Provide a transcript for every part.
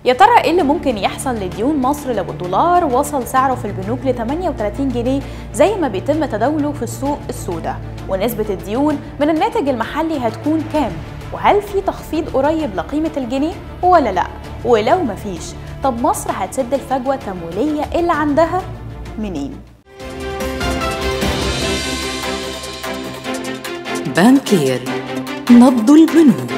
يا ترى ايه اللي ممكن يحصل لديون مصر لو الدولار وصل سعره في البنوك ل 38 جنيه زي ما بيتم تداوله في السوق السوداء ونسبة الديون من الناتج المحلي هتكون كام وهل في تخفيض قريب لقيمة الجنيه ولا لا ولو مفيش طب مصر هتسد الفجوة التمويلية اللي عندها منين بانكير نبض البنوك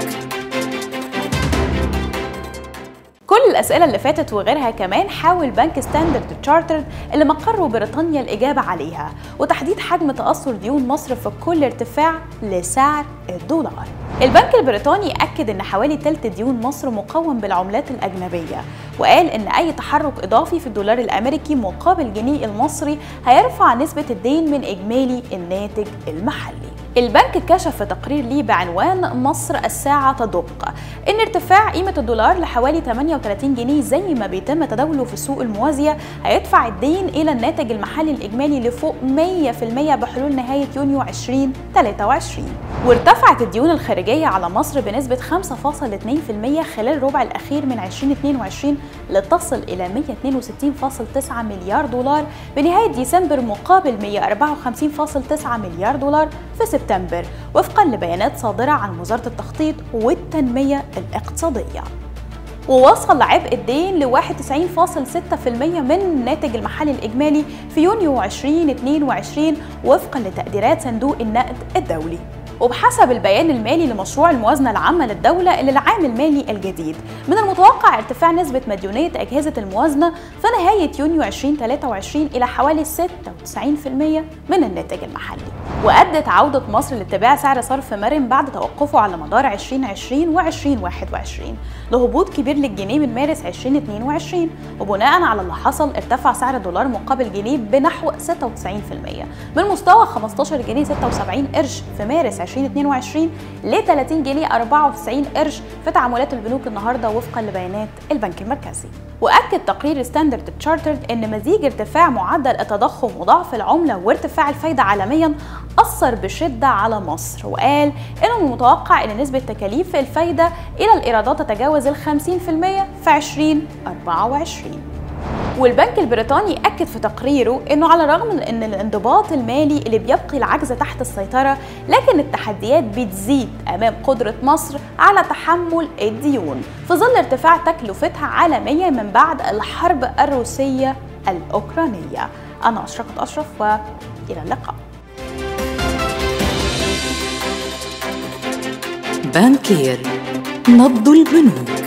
كل الأسئلة اللي فاتت وغيرها كمان حاول بنك ستاندرد تشارترد اللي مقره بريطانيا الإجابة عليها وتحديد حجم تأثر ديون مصر في كل ارتفاع لسعر الدولار البنك البريطاني أكد أن حوالي تلت ديون مصر مقوم بالعملات الأجنبية وقال أن أي تحرك إضافي في الدولار الأمريكي مقابل الجنيه المصري هيرفع نسبة الدين من إجمالي الناتج المحلي البنك كشف في تقرير ليه بعنوان مصر الساعة تدق إن ارتفاع قيمة الدولار لحوالي 38 جنيه زي ما بيتم تداوله في السوق الموازية هيدفع الدين إلى الناتج المحلي الإجمالي لفوق 100% بحلول نهاية يونيو 2023 وارتفعت الديون الخارجية على مصر بنسبة 5.2% خلال الربع الأخير من 2022 لتصل إلى 162.9 مليار دولار بنهاية ديسمبر مقابل 154.9 مليار دولار في سبتمبر وفقا لبيانات صادرة عن وزارة التخطيط والتنمية الاقتصادية ووصل عبء الدين ل 91.6% من الناتج المحلي الإجمالي في يونيو 2022 وفقا لتقديرات صندوق النقد الدولي وبحسب البيان المالي لمشروع الموازنة العامة للدولة للعام المالي الجديد من المتوقع ارتفاع نسبة مديونية أجهزة الموازنة في نهاية يونيو 2023 إلى حوالي 96% من الناتج المحلي وأدت عودة مصر لاتباع سعر صرف مرن بعد توقفه على مدار 2020 و 2021 لهبوط كبير للجنيه من مارس 2022 وبناء على اللي حصل ارتفع سعر الدولار مقابل جنيه بنحو 96% من مستوى 15 جنيه 76 قرش في مارس 2022 ل 30 جنيه 94 قرش في تعاملات البنوك النهارده وفقا لبيانات البنك المركزي. واكد تقرير ستاندرد تشارترد ان مزيج ارتفاع معدل التضخم وضعف العمله وارتفاع الفايده عالميا اثر بشده على مصر وقال انه من المتوقع ان نسبه تكاليف الفايده الى الايرادات تتجاوز ال 50% في 2024. والبنك البريطاني أكد في تقريره أنه على الرغم من أن الانضباط المالي اللي بيبقي العجز تحت السيطرة لكن التحديات بتزيد أمام قدرة مصر على تحمل الديون في ظل ارتفاع تكلفتها عالميا من بعد الحرب الروسية الأوكرانية أنا أشرقت أشرف وإلى اللقاء بانكير نبض البنوك